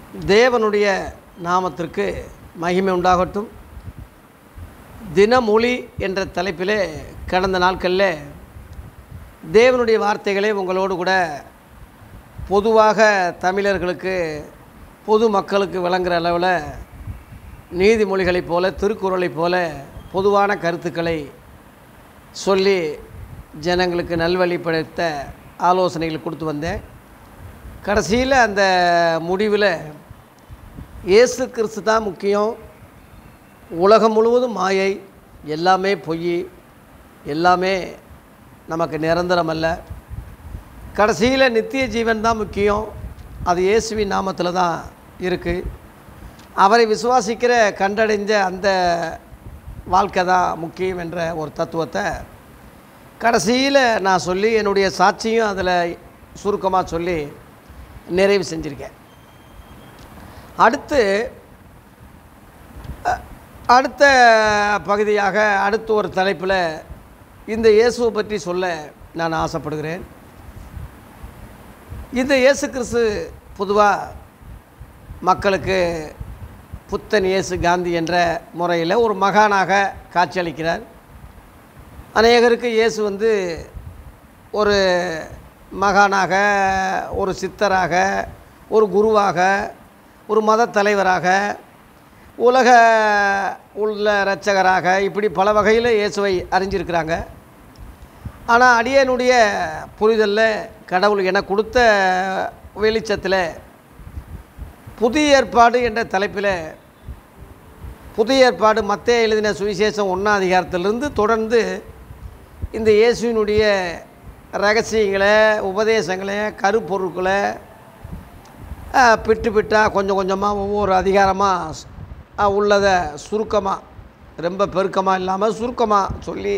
தேவனுடைய நாமத்திற்கு மகிமை உண்டாகட்டும் தினமொழி என்ற தலைப்பிலே கடந்த நாட்களில் தேவனுடைய வார்த்தைகளை உங்களோடு கூட பொதுவாக தமிழர்களுக்கு பொது மக்களுக்கு விளங்குற அளவில் நீதிமொழிகளைப் போல திருக்குறளைப் போல பொதுவான கருத்துக்களை சொல்லி ஜனங்களுக்கு நல்வழிப்படுத்த ஆலோசனைகள் கொடுத்து வந்தேன் கடைசியில் அந்த முடிவில் இயேசு கிறிஸ்து தான் முக்கியம் உலகம் முழுவதும் மாயை எல்லாமே பொய் எல்லாமே நமக்கு நிரந்தரம் அல்ல கடைசியில் நித்திய ஜீவன் தான் முக்கியம் அது இயேசுவின் நாமத்தில் தான் இருக்குது அவரை விசுவாசிக்கிற கண்டடைஞ்ச அந்த வாழ்க்கை தான் முக்கியம் என்ற ஒரு தத்துவத்தை கடைசியில் நான் சொல்லி என்னுடைய சாட்சியும் அதில் சுருக்கமாக சொல்லி நிறைவு செஞ்சுருக்கேன் அடுத்து அ- அடுத்த பகுதியாக அடுத்த ஒரு தலைப்பில் இந்த இயேசுவை பற்றி சொல்ல நான் ஆசைப்படுகிறேன் இந்த இயேசு கிறிஸ்து பொதுவாக மக்களுக்கு புத்தன் இயேசு காந்தி என்ற முறையில் ஒரு மகானாக காட்சியளிக்கிறார் அநேகருக்கு இயேசு வந்து ஒரு மகானாக ஒரு சித்தராக ஒரு குருவாக ஒரு மத தலைவராக உலக உள்ள இரட்சகராக இப்படி பல வகையில் இயேசுவை அறிஞ்சிருக்கிறாங்க ஆனால் அடியனுடைய புரிதலில் கடவுள் என கொடுத்த வெளிச்சத்தில் புதிய ஏற்பாடு என்ற தலைப்பில் புதிய ஏற்பாடு மத்திய எழுதின சுவிசேஷம் ஒன்றாம் அதிகாரத்திலிருந்து தொடர்ந்து இந்த இயேசுவினுடைய ரகசியங்களை உபதேசங்களை கருப்பொருட்களை அஹ், பிட்டு பிட்டாக கொஞ்சம் கொஞ்சமாக ஒவ்வொரு அதிகாரமாக உள்ளதை சுருக்கமாக ரொம்ப பெருக்கமாக இல்லாமல் சுருக்கமாக சொல்லி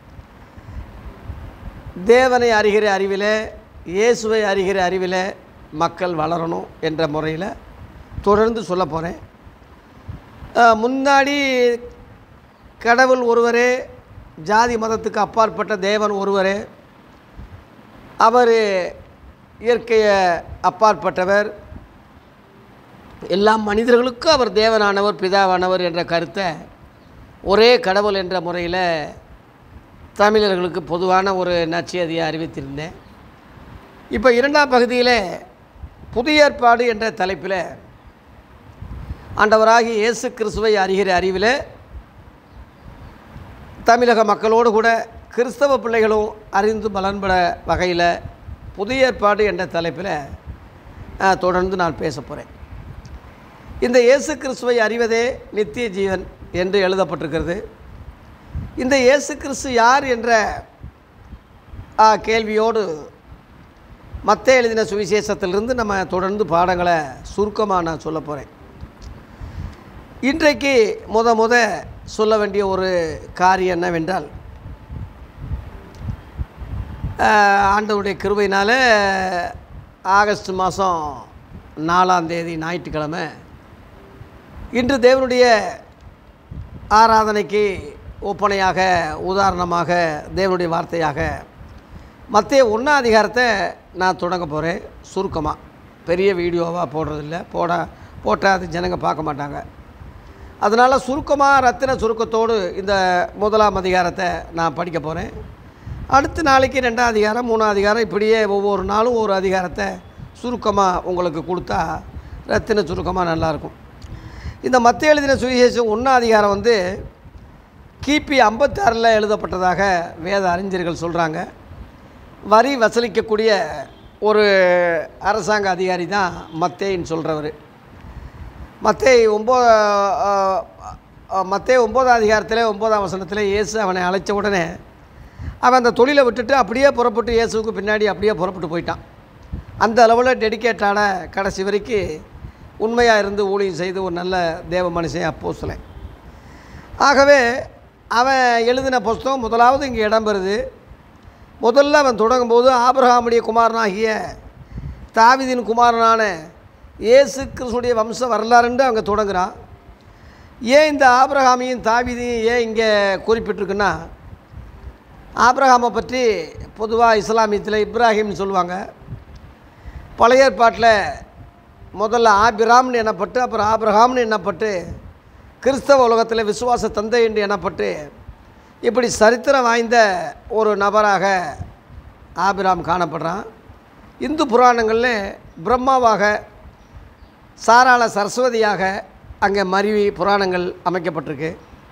தேவனை அறிகிற அறிவிலே இயேசுவை அறிகிற அறிவிலே மக்கள் வளரணும் என்ற முறையில் தொடர்ந்து சொல்ல போகிறேன் முன்னாடி கடவுள் ஒருவரே ஜாதி மதத்துக்கு அப்பாற்பட்ட தேவன் ஒருவரே அவர் இயற்கையை அப்பாற்பட்டவர் எல்லா மனிதர்களுக்கும் அவர் தேவனானவர் பிதாவானவர் என்ற கருத்தை ஒரே கடவுள் என்ற முறையில் தமிழர்களுக்கு பொதுவான ஒரு நற்செய்தியை அறிவித்திருந்தேன் இப்போ இரண்டாம் பகுதியில் புதிய ஏற்பாடு என்ற தலைப்பில் ஆண்டவராகி இயேசு கிறிஸ்துவை அறிகிற அறிவில் தமிழக மக்களோடு கூட கிறிஸ்தவ பிள்ளைகளும் அறிந்து பலன்பட வகையில் புதிய ஏற்பாடு என்ற தலைப்பில் அஹ், தொடர்ந்து நான் பேச போகிறேன் இந்த இயேசு கிறிஸ்துவை அறிவதே நித்திய ஜீவன் என்று எழுதப்பட்டிருக்கிறது இந்த இயேசு கிறிஸ்து யார் என்ற ஆ, கேள்வியோடு மத்த எழுதின சுவிசேஷத்திலிருந்து நம்ம தொடர்ந்து பாடங்களை சுருக்கமாக நான் சொல்ல போகிறேன் இன்றைக்கு முத முத சொல்ல வேண்டிய ஒரு காரியம் என்னவென்றால் ஆஹ், ஆண்டவருடைய கிருபையினால் ஆகஸ்ட் மாதம் நாலாம் தேதி ஞாயிற்றுக்கிழமை இன்று தேவனுடைய ஆராதனைக்கு ஒப்பனையாக உதாரணமாக தேவனுடைய வார்த்தையாக மத்திய ஒன்றாம் அதிகாரத்தை நான் தொடங்க போகிறேன் சுருக்கமாக பெரிய வீடியோவாக போடுறதில்ல போட போட்டால் அது ஜனங்க பார்க்க மாட்டாங்க அதனால் சுருக்கமாக ரத்தின சுருக்கத்தோடு இந்த முதலாம் அதிகாரத்தை நான் படிக்க போகிறேன் அடுத்த நாளைக்கு ரெண்டாம் அதிகாரம் மூணாம் அதிகாரம் இப்படியே ஒவ்வொரு நாளும் ஒரு அதிகாரத்தை சுருக்கமாக உங்களுக்கு கொடுத்தா ரத்தின சுருக்கமாக நல்லாயிருக்கும் இந்த மத்திய எழுதின சுவிசேஷம் ஒன்றாம் அதிகாரம் வந்து கிபி ஐம்பத்தாறில் எழுதப்பட்டதாக வேத அறிஞர்கள் சொல்கிறாங்க வரி வசூலிக்கக்கூடிய ஒரு அரசாங்க அதிகாரி தான் மத்தேன்னு சொல்கிறவர் மத்தே ஒம்போ மத்தே ஒம்போதாம் அதிகாரத்தில் ஒம்போதாம் வசனத்தில் இயேசு அவனை அழைச்ச உடனே அவன் அந்த தொழிலை விட்டுட்டு அப்படியே புறப்பட்டு இயேசுவுக்கு பின்னாடி அப்படியே புறப்பட்டு போயிட்டான் அந்த அளவில் டெடிகேட்டான கடைசி வரைக்கும் உண்மையாக இருந்து ஊழியம் செய்து ஒரு நல்ல தேவ மனுஷன் அப்போ ஆகவே அவன் எழுதின புஸ்தகம் முதலாவது இங்கே இடம்பெறுது முதல்ல அவன் தொடங்கும்போது ஆபிரகாமுடைய குமாரனாகிய தாவீதின் குமாரனான இயேசு கிறிஸ்துடைய வம்ச வரலாறுன்னு அவங்க தொடங்குறான் ஏன் இந்த ஆபிரகாமையும் தாவீதையும் ஏன் இங்கே குறிப்பிட்டிருக்குன்னா ஆபிரகாமை பற்றி பொதுவாக இஸ்லாமியத்தில் இப்ராஹிம்னு சொல்லுவாங்க பழைய ஏற்பாட்டில் முதல்ல ஆபிராம்னு எண்ணப்பட்டு அப்புறம் ஆபிரகாம்னு எண்ணப்பட்டு கிறிஸ்தவ உலகத்தில் விசுவாச தந்தை என்று எண்ணப்பட்டு இப்படி சரித்திரம் வாய்ந்த ஒரு நபராக ஆபிராம் காணப்படுறான் இந்து புராணங்களில் பிரம்மாவாக சாராள சரஸ்வதியாக அங்கே மருவி புராணங்கள் அமைக்கப்பட்டிருக்கு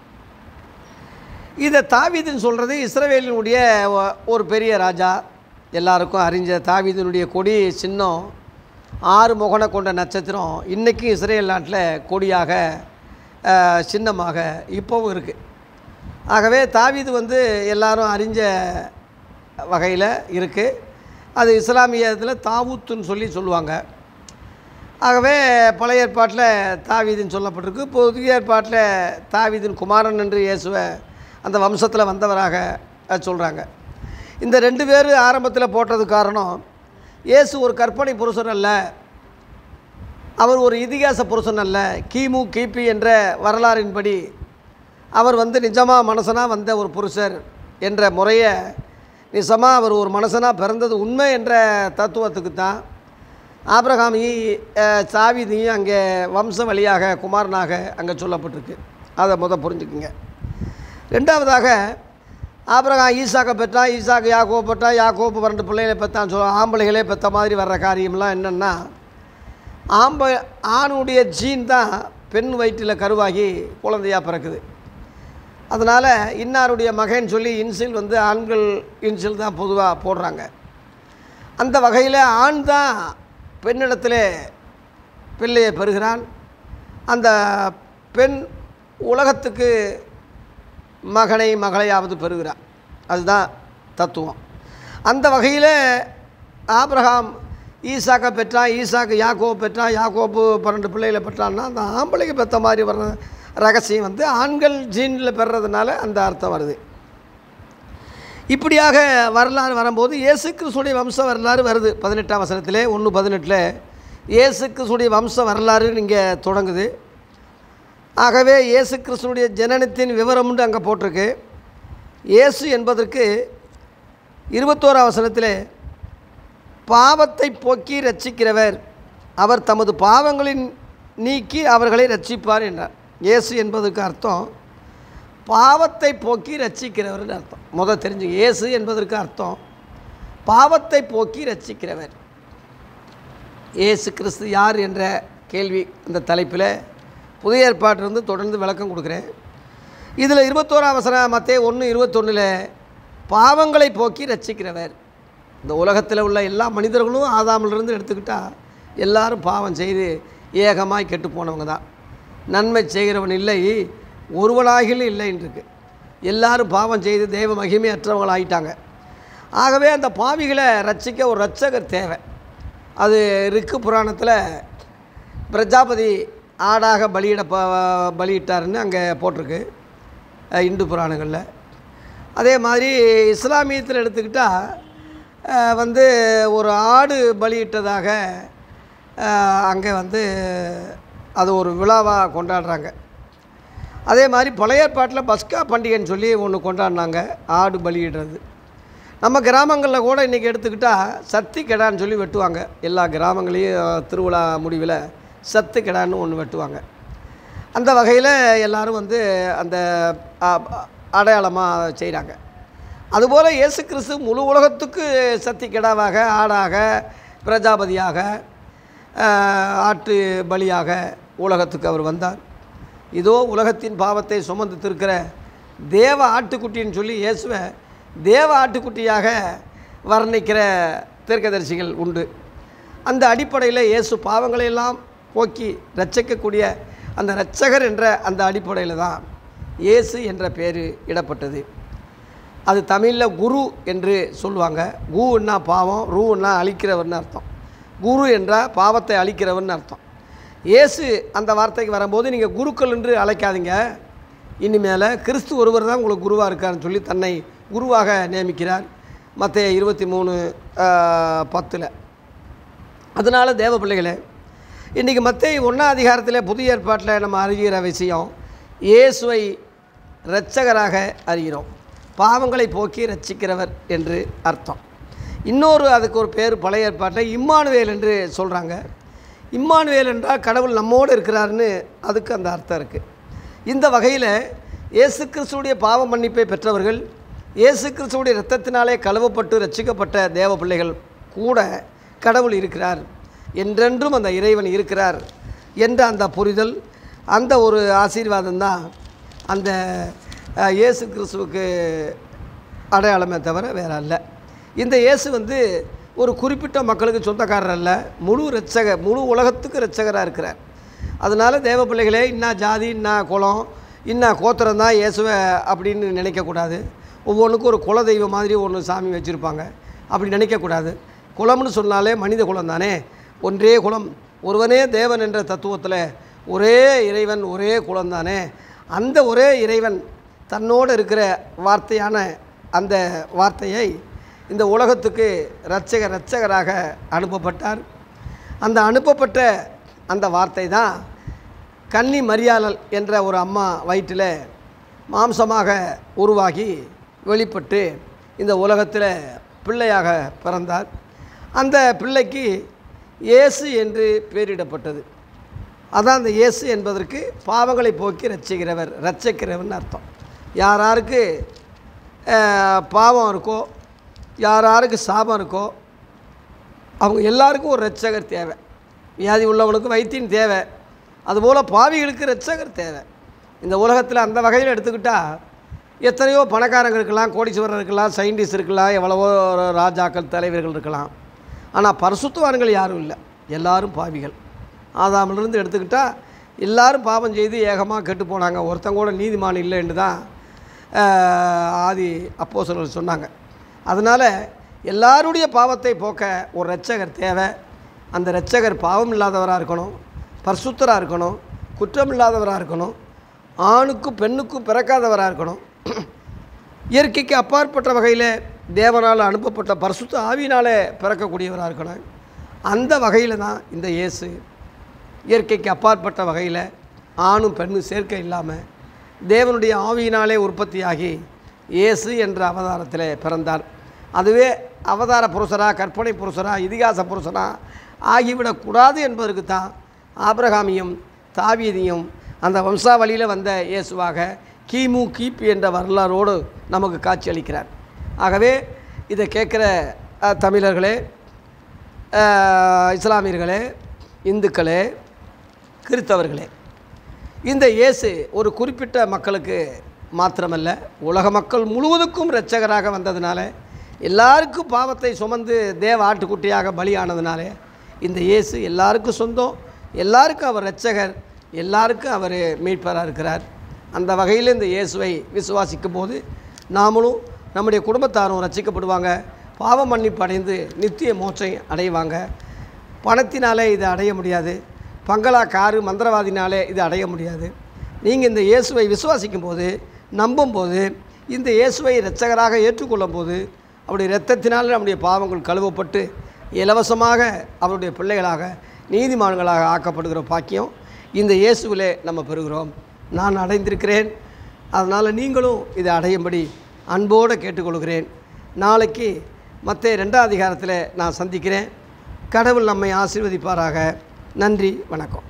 இதை தாவீதுன்னு சொல்கிறது இஸ்ரவேலினுடைய ஒ- ஒரு பெரிய ராஜா எல்லாருக்கும் அறிஞ்ச தாவீதினுடைய கொடி சின்னம் ஆறு முகனை கொண்ட நட்சத்திரம் இன்றைக்கும் இஸ்ரேல் நாட்டில் கொடியாக அஹ், சின்னமாக இப்போவும் இருக்குது ஆகவே தாவீது வந்து எல்லாரும் அறிஞ்ச வகையில் இருக்குது அது இஸ்லாமியத்தில் தாவூத்துன்னு சொல்லி சொல்லுவாங்க ஆகவே பழைய ஏற்பாட்டில் தாவீதுன்னு சொல்லப்பட்டிருக்கு புதிய ஏற்பாட்டில் தாவீதின் குமாரன் என்று இயேசுவை அந்த வம்சத்தில் வந்தவராக சொல்கிறாங்க இந்த ரெண்டு பேர் ஆரம்பத்தில் போட்டது காரணம் இயேசு ஒரு கற்பனை புருஷன் அல்ல அவர் ஒரு இதிகாச புருஷன் அல்ல கிமு கிபி என்ற வரலாறின்படி அவர் வந்து நிஜமாக மனுஷனாக வந்த ஒரு புருஷர் என்ற முறையை நிஜமாக அவர் ஒரு மனுஷனாக பிறந்தது உண்மை என்ற தத்துவத்துக்கு தான் ஆபிரகாமியும் அஹ், சாவிதியும் அங்கே வம்ச வழியாக குமாரனாக அங்கே சொல்லப்பட்டிருக்கு அதை முத புரிஞ்சுக்குங்க ரெண்டாவதாக ஆபிரகாம் ஈசாக்கை பெற்றான் ஈசாக்கு யாக்கோப்பு பெற்றான் யாக்கோப்பு ரெண்டு பிள்ளைகளை பெற்றான்னு சொல்ல ஆம்பளைகளே பெற்ற மாதிரி வர்ற காரியம்லாம் என்னென்னா ஆம்ப ஆணுடைய ஜீன் தான் பெண் வயிற்றில் கருவாகி குழந்தையாக பிறக்குது அதனால் இன்னாருடைய மகன் சொல்லி இன்சில் வந்து ஆண்கள் இன்சில் தான் பொதுவாக போடுறாங்க அந்த வகையில் ஆண் தான் பெண்ணிடத்தில் பிள்ளையை பெறுகிறான் அந்த பெண் உலகத்துக்கு மகனை மகளையாவது பெறுகிறான் அதுதான் தத்துவம் அந்த வகையில் ஆபிரகாம் ஈசாக்கை பெற்றான் ஈசாக்கு யாக்கோப்பு பெற்றான் யாக்கோப்பு பன்னெண்டு பிள்ளைகளை பெற்றான்னா அந்த ஆம்பளைக்கு பெற்ற மாதிரி வர்ற ரகசியம் வந்து ஆண்கள் ஜீனில் பெறுறதுனால அந்த அர்த்தம் வருது இப்படியாக வரலாறு வரும்போது இயேசு கிறிஸ்துடைய வம்ச வரலாறு வருது பதினெட்டாம் வசனத்திலே ஒன்று பதினெட்டில் இயேசு கிறிஸ்துடைய வம்ச வரலாறு இங்கே தொடங்குது ஆகவே இயேசு கிறிஸ்துடைய ஜனனத்தின் விவரம்னு அங்கே போட்டிருக்கு இயேசு என்பதற்கு இருபத்தோராம் வசனத்தில் பாவத்தை போக்கி ரட்சிக்கிறவர் அவர் தமது பாவங்களின் நீக்கி அவர்களை ரட்சிப்பார் என்றார் இயேசு என்பதற்கு அர்த்தம் பாவத்தை போக்கி ரட்சிக்கிறவர்னு அர்த்தம் முத தெரிஞ்சு இயேசு என்பதற்கு அர்த்தம் பாவத்தை போக்கி ரட்சிக்கிறவர் இயேசு கிறிஸ்து யார் என்ற கேள்வி அந்த தலைப்பில் புதிய ஏற்பாட்டிலிருந்து தொடர்ந்து விளக்கம் கொடுக்குறேன் இதில் இருபத்தோராம் வசனம் மத்தே ஒன்று இருபத்தொன்னில் பாவங்களை போக்கி ரட்சிக்கிறவர் இந்த உலகத்தில் உள்ள எல்லா மனிதர்களும் ஆதாமிலிருந்து எடுத்துக்கிட்டால் எல்லாரும் பாவம் செய்து ஏகமாய் கெட்டு போனவங்க தான் நன்மை செய்கிறவன் இல்லை ஒருவனாகிலும் இல்லைன்னு இருக்கு எல்லாரும் பாவம் செய்து தெய்வ மகிமையற்றவங்கள் ஆயிட்டாங்க ஆகவே அந்த பாவிகளை ரட்சிக்க ஒரு ரட்சகர் தேவை அது ரிக்கு புராணத்தில் பிரஜாபதி ஆடாக பலியிட ப பலியிட்டாருன்னு அங்கே போட்டிருக்கு அஹ், இந்து புராணங்களில் அதே மாதிரி இஸ்லாமியத்தில் எடுத்துக்கிட்டால் அஹ், வந்து ஒரு ஆடு பலியிட்டதாக அஹ், அங்கே வந்து அது ஒரு விழாவாக கொண்டாடுறாங்க அதே மாதிரி பழைய ஏற்பாட்டில் பஸ்கா பண்டிகைன்னு சொல்லி ஒன்று கொண்டாடினாங்க ஆடு பலியிடுறது நம்ம கிராமங்களில் கூட இன்றைக்கி எடுத்துக்கிட்டால் சத்தி கெடான்னு சொல்லி வெட்டுவாங்க எல்லா கிராமங்களையும் திருவிழா முடிவில் சத்து கெடான்னு ஒன்று வெட்டுவாங்க அந்த வகையில் எல்லாரும் வந்து அந்த அடையாளமாக செய்கிறாங்க அதுபோல் இயேசு கிறிஸ்து முழு உலகத்துக்கு சத்தி கெடாவாக ஆடாக பிரஜாபதியாக ஆஹ், ஆட்டு பலியாக உலகத்துக்கு அவர் வந்தார் இதோ உலகத்தின் பாவத்தை சுமந்து திருக்கிற தேவ ஆட்டுக்குட்டின்னு சொல்லி இயேசுவை தேவ ஆட்டுக்குட்டியாக வர்ணிக்கிற தீர்க்கதரிசிகள் உண்டு அந்த அடிப்படையில் இயேசு பாவங்களை எல்லாம் போக்கி ரட்சிக்கக்கூடிய அந்த இரட்சகர் என்ற அந்த அடிப்படையில் தான் இயேசு என்ற பேர் இடப்பட்டது அது தமிழில் குரு என்று சொல்லுவாங்க குன்னா பாவம் ரூன்னா அழிக்கிறவர்னு அர்த்தம் குரு என்றால் பாவத்தை அழிக்கிறவர்னு அர்த்தம் இயேசு அந்த வார்த்தைக்கு வரும்போது நீங்கள் குருக்கள் என்று அழைக்காதீங்க இனிமேல் கிறிஸ்து ஒருவர் தான் உங்களுக்கு குருவாக இருக்காருன்னு சொல்லி தன்னை குருவாக நியமிக்கிறார் மற்ற இருபத்தி மூணு பத்தில் அதனால் தேவ பிள்ளைகளே இன்றைக்கி மத்திய ஒன்றாம் அதிகாரத்தில் புதிய ஏற்பாட்டில் நம்ம அறிகிற விஷயம் இயேசுவை இரட்சகராக அறிகிறோம் பாவங்களை போக்கி ரட்சிக்கிறவர் என்று அர்த்தம் இன்னொரு அதுக்கு ஒரு பேர் பழைய ஏற்பாட்டில் இம்மானுவேல் என்று சொல்கிறாங்க இம்மானுவேல் என்றால் கடவுள் நம்மோடு இருக்கிறாருன்னு அதுக்கு அந்த அர்த்தம் இருக்குது இந்த வகையில் இயேசு கிறிஸ்துடைய பாவ மன்னிப்பை பெற்றவர்கள் இயேசு கிறிஸ்துடைய இரத்தத்தினாலே கழுவப்பட்டு ரட்சிக்கப்பட்ட தேவ பிள்ளைகள் கூட கடவுள் இருக்கிறார் என்றென்றும் அந்த இறைவன் இருக்கிறார் என்ற அந்த புரிதல் அந்த ஒரு ஆசீர்வாதம் தான் அந்த அஹ், இயேசு கிறிஸ்துவுக்கு அடையாளமே தவிர வேற அல்ல இந்த இயேசு வந்து ஒரு குறிப்பிட்ட மக்களுக்கு சொந்தக்காரர் அல்ல முழு இரட்சகர் முழு உலகத்துக்கு இரட்சகராக இருக்கிறார் அதனால தேவ பிள்ளைகளே இன்னா ஜாதி இன்னா குலம் இன்னா கோத்திரம் தான் இயேசுவை அப்படின்னு நினைக்கக்கூடாது ஒவ்வொன்றுக்கும் ஒரு குல தெய்வம் மாதிரி ஒன்று சாமி வச்சுருப்பாங்க அப்படி நினைக்கக்கூடாது குலம்னு சொன்னாலே மனித குலம் தானே ஒன்றே குலம் ஒருவனே தேவன் என்ற தத்துவத்தில் ஒரே இறைவன் ஒரே குலம் தானே அந்த ஒரே இறைவன் தன்னோடு இருக்கிற வார்த்தையான அந்த வார்த்தையை இந்த உலகத்துக்கு இரட்சகர் இரட்சகராக அனுப்பப்பட்டார் அந்த அனுப்பப்பட்ட அந்த வார்த்தை தான் கன்னி மரியாளல் என்ற ஒரு அம்மா வயிற்றில் மாம்சமாக உருவாகி வெளிப்பட்டு இந்த உலகத்தில் பிள்ளையாக பிறந்தார் அந்த பிள்ளைக்கு இயேசு என்று பெயரிடப்பட்டது அதான் அந்த இயேசு என்பதற்கு பாவங்களை போக்கி ரட்சிக்கிறவர் ரட்சிக்கிறவர்னு அர்த்தம் யார் யாருக்கு அஹ், பாவம் இருக்கோ யார் யாருக்கு சாபம் இருக்கோ அவங்க எல்லாருக்கும் ஒரு ரட்சகர் தேவை வியாதி உள்ளவனுக்கு வைத்தியம் தேவை அதுபோல் பாவிகளுக்கு ரட்சகர் தேவை இந்த உலகத்தில் அந்த வகையில் எடுத்துக்கிட்டால் எத்தனையோ பணக்காரங்க இருக்கலாம் கோடீஸ்வரர் இருக்கலாம் சயின்டிஸ்ட் இருக்கலாம் எவ்வளவோ ராஜாக்கள் தலைவர்கள் இருக்கலாம் ஆனால் பரிசுத்தவான்கள் யாரும் இல்லை எல்லாரும் பாவிகள் ஆதாமிலிருந்து எடுத்துக்கிட்டால் எல்லாரும் பாவம் செய்து ஏகமாக கெட்டு போனாங்க ஒருத்தங்க கூட நீதிமான் இல்லைன்னு தான் ஆஹ், ஆதி அப்போ சொன்னாங்க அதனால் எல்லாருடைய பாவத்தை போக்க ஒரு இரட்சகர் தேவை அந்த இரட்சகர் பாவம் இல்லாதவராக இருக்கணும் பரிசுத்தராக இருக்கணும் குற்றம் இல்லாதவராக இருக்கணும் ஆணுக்கும் பெண்ணுக்கும் பிறக்காதவராக இருக்கணும் இயற்கைக்கு அப்பாற்பட்ட வகையில் தேவனால் அனுப்பப்பட்ட பரிசுத்த ஆவியினாலே பிறக்கக்கூடியவராக இருக்கணும் அந்த வகையில் தான் இந்த இயேசு இயற்கைக்கு அப்பாற்பட்ட வகையில் ஆணும் பெண்ணும் சேர்க்கை இல்லாமல் தேவனுடைய ஆவியினாலே உற்பத்தியாகி இயேசு என்ற அவதாரத்தில் பிறந்தார் அதுவே அவதார புருஷரா கற்பனை புருஷரா இதிகாச புருஷரா ஆகிவிடக்கூடாது என்பதற்கு தான் ஆபிரகாமியும் தாவீதியும் அந்த வம்சாவளியில் வந்த இயேசுவாக கிமு கிபி என்ற வரலாறோடு நமக்கு காட்சி அளிக்கிறார் ஆகவே இதை கேட்குற அஹ், தமிழர்களே அஹ், இஸ்லாமியர்களே இந்துக்களே கிறித்தவர்களே இந்த இயேசு ஒரு குறிப்பிட்ட மக்களுக்கு மாத்திரமல்ல உலக மக்கள் முழுவதுக்கும் இரட்சகராக வந்ததுனால எல்லாருக்கும் பாவத்தை சுமந்து தேவ ஆட்டுக்குட்டியாக பலியானதுனாலே இந்த இயேசு எல்லாருக்கும் சொந்தம் எல்லாருக்கும் அவர் இரட்சகர் எல்லாருக்கும் அவர் மீட்பராக இருக்கிறார் அந்த வகையில் இந்த இயேசுவை விசுவாசிக்கும் போது நாமளும் நம்முடைய குடும்பத்தாரும் ரட்சிக்கப்படுவாங்க பாவ மன்னிப்பு அடைந்து நித்திய மோட்சம் அடைவாங்க பணத்தினாலே இதை அடைய முடியாது பங்களா காரு மந்திரவாதினாலே இது அடைய முடியாது நீங்கள் இந்த இயேசுவை விசுவாசிக்கும் போது நம்பும்போது இந்த இயேசுவை இரட்சகராக ஏற்றுக்கொள்ளும் போது அவருடைய இரத்தத்தினால் நம்முடைய பாவங்கள் கழுவப்பட்டு இலவசமாக அவருடைய பிள்ளைகளாக நீதிமான்களாக ஆக்கப்படுகிற பாக்கியம் இந்த இயேசுவிலே நம்ம பெறுகிறோம் நான் அடைந்திருக்கிறேன் அதனால் நீங்களும் இதை அடையும்படி அன்போடு கேட்டுக்கொள்கிறேன் நாளைக்கு மற்ற ரெண்டாம் அதிகாரத்தில் நான் சந்திக்கிறேன் கடவுள் நம்மை ஆசீர்வதிப்பாராக நன்றி வணக்கம்